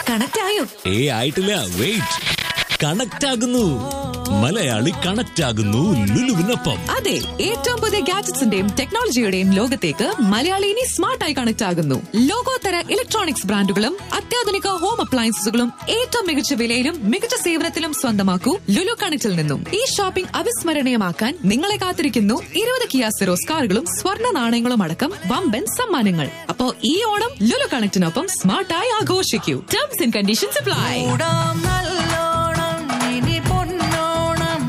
Connect ആയോ ഏ ആയിട്ടില്ല വെയിറ്റ് കണക്ട് ആകുന്നു മലയാളി കണക്ട് ആകുന്നു ലുലുവിനൊപ്പം അതെ ഏറ്റവും പുതിയ ഗാഡ്ജറ്റ്സിന്റെയും ടെക്നോളജിയുടെയും ലോകത്തേക്ക് മലയാളി ഇനി സ്മാർട്ടായി കണക്ട് ആകുന്നു ലോകോത്തര ഇലക്ട്രോണിക്സ് ബ്രാൻഡുകളും അത്യാധുനിക ഹോം അപ്ലയൻസസുകളും ഏറ്റവും മികച്ച വിലയിലും മികച്ച സേവനത്തിലും സ്വന്തമാക്കൂ ലുലു കണക്റ്റിൽ നിന്നും ഈ ഷോപ്പിംഗ് അവിസ്മരണീയമാക്കാൻ നിങ്ങളെ കാത്തിരിക്കുന്നു ഇരുപത് കിയാ സിറോസ് കാറുകളും സ്വർണ്ണ നാണയങ്ങളും അടക്കം വമ്പൻ സമ്മാനങ്ങൾ അപ്പോ ഈ ഓണം ലുലു കണക്റ്റിനൊപ്പം സ്മാർട്ടായി ആഘോഷിക്കൂ ടേംസ് ആൻഡ് കണ്ടീഷൻസ് അപ്ലൈ കൂടാം നല്ലോണം ഇനി പൊന്നോണം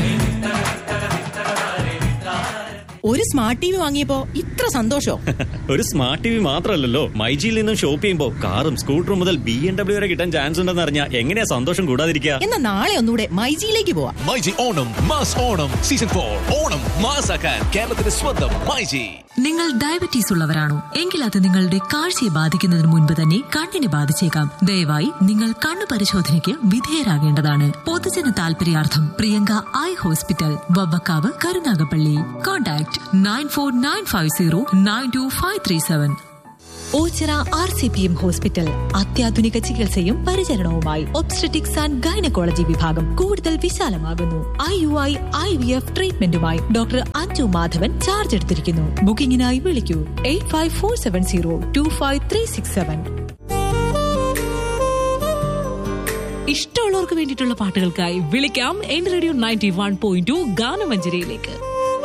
ഒരു സ്മാർട്ട് ടി വി വാങ്ങിയപ്പോ ഇത്ര സന്തോഷോ ഒരു സ്മാർട്ട് ടി വി മാത്രമല്ലല്ലോ മൈജിയിൽ നിന്നും ഷോപ്പ് ചെയ്യുമ്പോൾ കാറും സ്കൂട്ടറും മുതൽ ബി എം ഡബ്ല്യു വരെ കിട്ടാൻ ചാൻസ് ഉണ്ടെന്ന് അറിഞ്ഞാൽ എങ്ങനെയാ സന്തോഷം കൂടാതിരിക്കുക എന്നാ നാളെ ഒന്നുകൂടെ മൈജിയിലേക്ക് പോവാം myG Onam mass Onam season for Onam മാസാക്കാൻ കേരളത്തിന്റെ സ്വന്തം മൈജി നിങ്ങൾ ഡയബറ്റീസ് ഉള്ളവരാണോ എങ്കിൽ അത് നിങ്ങളുടെ കാഴ്ചയെ ബാധിക്കുന്നതിന് മുൻപ് തന്നെ കണ്ണിനെ ബാധിച്ചേക്കാം ദയവായി നിങ്ങൾ കണ്ണു പരിശോധനയ്ക്ക് വിധേയരാകേണ്ടതാണ് പൊതുജന താൽപര്യാർത്ഥം Priyanka eye hospital Vavvakkavu Karunagappally contact nine four nine five zero nine two five three seven Ochira R C P M hospital അത്യാധുനിക ചികിത്സയും പരിചരണവുമായി ഒബ്സ്ട്രറ്റിക്സ് ആൻഡ് ഗൈനക്കോളജി വിഭാഗം കൂടുതൽ വിശാലമാകുന്നു I U I I V F ട്രീറ്റ്മെന്റുമായി ഡോക്ടർ അഞ്ജു മാധവൻ ചാർജ് എടുത്തിരിക്കുന്നു ബുക്കിംഗിനായി വിളിക്കൂ eight five four seven zero two five three six seven ഇഷ്ടമുള്ളവർക്ക് വേണ്ടിയിട്ടുള്ള പാട്ടുകൾക്കായി വിളിക്കാം എൻ radio ninety one point to ഗാനമഞ്ജരിയിലേക്ക്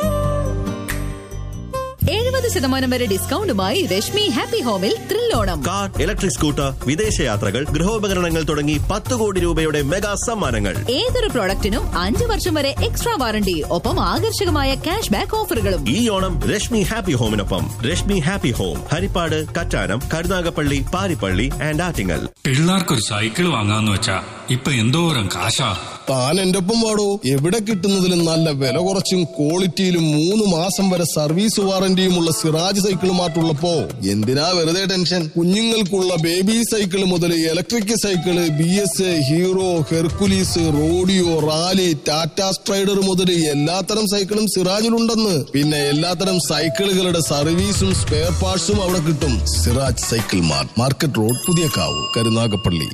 എഴുപത് ശതമാനം വരെ ഡിസ്കൗണ്ടുമായി രശ്മി ഹാപ്പി ഹോമിൽ ത്രില്ലോണം കാർ ഇലക്ട്രിക് സ്കൂട്ടർ വിദേശയാത്രകൾ ഗൃഹോപകരണങ്ങൾ തുടങ്ങി പത്ത് കോടി രൂപയുടെ മെഗാ സമ്മാനങ്ങൾ ഏതൊരു പ്രോഡക്റ്റിനും അഞ്ചു വർഷം വരെ എക്സ്ട്രാ വാറണ്ടി ഒപ്പം ആകർഷകമായ ക്യാഷ് ബാക്ക് ഓഫറുകളും ഈ ഓണം രശ്മി ഹാപ്പി ഹോമിനൊപ്പം Rashmi happy home Haripad Kattanam Karunagappally Parippally and Attingal പിള്ളേർക്കൊരു സൈക്കിൾ വാങ്ങാന്ന് വെച്ചാ ഇപ്പൊ എന്തോരം കാശാ താൻ എന്റെ ഒപ്പം വാടോ എവിടെ കിട്ടുന്നതിലും നല്ല വില കുറച്ചും ക്വാളിറ്റിയിലും മൂന്ന് മാസം വരെ സർവീസ് വാറന്റിയുമുള്ള സിറാജ് സൈക്കിൾ മാറ്റുള്ളപ്പോ എന്തിനാ വെറുതെ ടെൻഷൻ കുഞ്ഞുങ്ങൾക്കുള്ള ബേബി സൈക്കിൾ മുതൽ electric cycle B S Hero Hercules Roadeo Raleigh Tata Strider മുതൽ എല്ലാത്തരം സൈക്കിളും സിറാജിലുണ്ടെന്ന് പിന്നെ എല്ലാത്തരം സൈക്കിളുകളുടെ സർവീസും സ്പെയർ പാർട്സും അവിടെ കിട്ടും Siraj cycle mart market road Puthiyakavu Karunagappally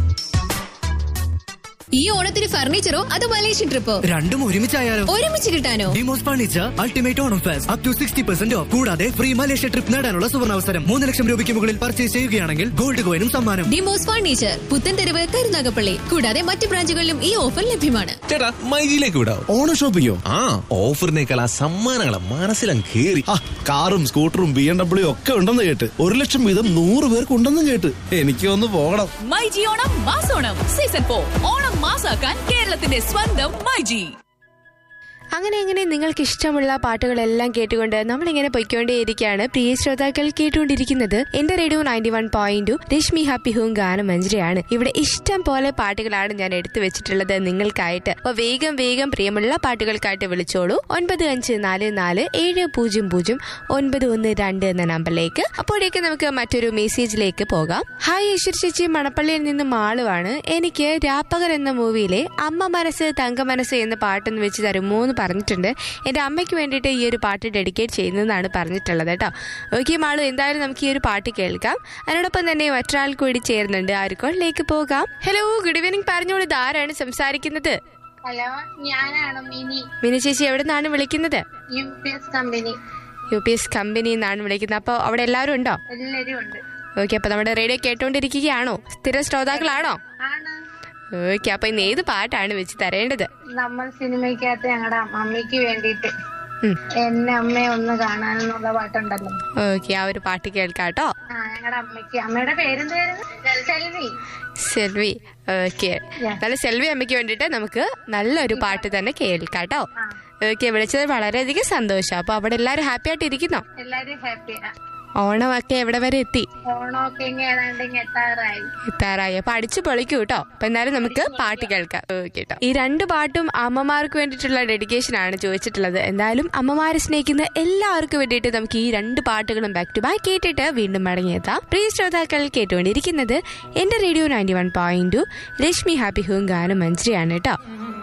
ഈ ഓണത്തിന് ഫർണിച്ചറോ അതോ മലേഷ്യൻ ട്രിപ്പോ രണ്ടും ഒരുമിച്ചായാലോ ഒരുമിച്ച് കിട്ടാനോ ഡിമോസ് furniture ultimate Onam fest up to sixty percent off കൂടാതെ ഫ്രീ മലേഷ്യ ട്രിപ്പ് നേടാനുള്ള സുവർണാവസരം മൂന്ന് ലക്ഷം രൂപയ്ക്ക് മുകളിൽ പർച്ചേസ് ചെയ്യുകയാണെങ്കിൽ ഗോൾഡ് കോയിനും സമ്മാനം ഡിമോസ് ഫർണിച്ചർ പുത്തൻതെരുവ് കരുനാഗപ്പള്ളി കൂടാതെ മറ്റു ബ്രാഞ്ചുകളിലും ഈ ഓഫർ ലഭ്യമാണ് ചേട്ടാ മൈജിയിലേക്ക് വിടാം ഓണ ഷോപ്പിങ്ങോ ആ ഓഫറിനേക്കാൾ ആ സമ്മാനങ്ങളെ മനസ്സിലും കേറി കാറും സ്കൂട്ടറും ബി എം ഡബ്ല്യു ഒക്കെ ഉണ്ടെന്ന് കേട്ട് ഒരു ലക്ഷം വീതം നൂറ് പേർക്ക് ഉണ്ടെന്നും കേട്ട് എനിക്ക് ഒന്ന് പോകണം മൈജി ഓണം മാസോണം സീസൺ ഫോർ ഓണം മാസാക്കാൻ കേരളത്തിന്റെ സ്വന്തം മൈജി അങ്ങനെ അങ്ങനെ നിങ്ങൾക്ക് ഇഷ്ടമുള്ള പാട്ടുകളെല്ലാം കേട്ടുകൊണ്ട് നമ്മളിങ്ങനെ പൊയ്ക്കൊണ്ടേയിരിക്കുകയാണ് പ്രിയ ശ്രോതാക്കൾ കേട്ടുകൊണ്ടിരിക്കുന്നത് എന്റെ radio ninety one point Rashmi happy home ഗാനം മഞ്ജരിയാണ് ഇവിടെ ഇഷ്ടം പോലെ പാട്ടുകളാണ് ഞാൻ എടുത്തു വെച്ചിട്ടുള്ളത് നിങ്ങൾക്കായിട്ട് അപ്പൊ വേഗം വേഗം പ്രിയമുള്ള പാട്ടുകൾക്കായിട്ട് വിളിച്ചോളൂ ഒൻപത് അഞ്ച് നാല് നാല് ഏഴ് പൂജ്യം പൂജ്യം ഒൻപത് ഒന്ന് രണ്ട് എന്ന നമ്പറിലേക്ക് അപ്പോഴേക്ക് നമുക്ക് മറ്റൊരു മെസ്സേജിലേക്ക് പോകാം ഹായ് ഈശ്വർ ചേച്ചി മണപ്പള്ളിയിൽ നിന്ന് മാളുവാണ് എനിക്ക് രാപ്പകർ എന്ന മൂവിയിലെ അമ്മ മനസ്സ് തങ്ക മനസ്സ് എന്ന പാട്ടൊന്ന് വെച്ച് തരുമോ എന്ന് പറഞ്ഞിട്ടുണ്ട് എൻ്റെ അമ്മയ്ക്ക് വേണ്ടിയിട്ട് ഈ ഒരു പാട്ട് ഡെഡിക്കേറ്റ് ചെയ്യുന്നതെന്നാണ് പറഞ്ഞിട്ടുള്ളത് കേട്ടോ ഓക്കെ മാളു എന്തായാലും നമുക്ക് ഈ ഒരു പാട്ട് കേൾക്കാം അതിനോടൊപ്പം തന്നെ മറ്റൊരാൾ കൂടി ചേരുന്നുണ്ട് ആർക്കോളിലേക്ക് പോകാം ഹലോ ഗുഡ് ഈവനിങ് പറഞ്ഞോളൂ ഇതാരാണ് സംസാരിക്കുന്നത് ഹലോ ഞാനാണ് മിനി മിനി ചേച്ചി എവിടെ നിന്നാണ് വിളിക്കുന്നത് U P S company U P S company എന്നാണ് വിളിക്കുന്നത് അപ്പോൾ അവിടെ എല്ലാവരും ഉണ്ടോ എല്ലാരും ഉണ്ട് ഓക്കെ അപ്പൊ നമ്മുടെ റേഡിയോ കേട്ടോണ്ടിരിക്കുകയാണോ സ്ഥിര ശ്രോതാക്കളാണോ ആണ് ഓക്കെ അപ്പൊ ഇന്ന് ഏത് പാട്ടാണ് വെച്ച് തരേണ്ടത് നമ്മൾ സിനിമയ്ക്കകത്ത് ഞങ്ങളുടെ അമ്മയ്ക്ക് വേണ്ടിയിട്ട് ഉം. എന്നെ അമ്മയെ ഒന്ന് കാണാനെന്നുള്ള പാട്ടുണ്ടല്ലോ ഓക്കെ ആ ഒരു പാട്ട് കേൾക്കാട്ടോ ആ ഞങ്ങളുടെ അമ്മയ്ക്ക് അമ്മയുടെ പേരെന്തായിരുന്നു സെൽവി സെൽവി ഓക്കെ നല്ല സെൽവി അമ്മയ്ക്ക് വേണ്ടിയിട്ട് നമുക്ക് നല്ലൊരു പാട്ട് തന്നെ കേൾക്കാട്ടോ ഓക്കെ വിളിച്ചത് വളരെയധികം സന്തോഷം അപ്പൊ അവിടെ എല്ലാരും ഹാപ്പി ആയിട്ട് ഇരിക്കുന്നോ എല്ലാരും ഹാപ്പിയാ ഓണമൊക്കെ എവിടെ വരെ എത്തി ഓണമൊക്കെ ഇങ്ങ് ഏതാണ്ട് ഇങ്ങ് എത്താറായി എത്താറായി അപ്പൊ അടിച്ചു പൊളിക്കൂ കേട്ടോ അപ്പൊ എന്നാലും നമുക്ക് പാട്ട് കേൾക്കാം ഓക്കെ കേട്ടോ ഈ രണ്ട് പാട്ടും അമ്മമാർക്ക് വേണ്ടിയിട്ടുള്ള ഡെഡിക്കേഷൻ ആണ് ചോദിച്ചിട്ടുള്ളത് എന്തായാലും അമ്മമാരെ സ്നേഹിക്കുന്ന എല്ലാവർക്കും വേണ്ടിയിട്ട് നമുക്ക് ഈ രണ്ട് പാട്ടുകളും ബാക്ക് ടു ബാക്ക് കേട്ടിട്ട് വീണ്ടും മടങ്ങിയെത്താം പ്രിയ ശ്രോതാക്കൾ കേട്ടുകൊണ്ടിരിക്കുന്നത് എന്റെ radio ninety one point two Rashmi happy home ഗാനം മഞ്ജരിയാണ് കേട്ടോ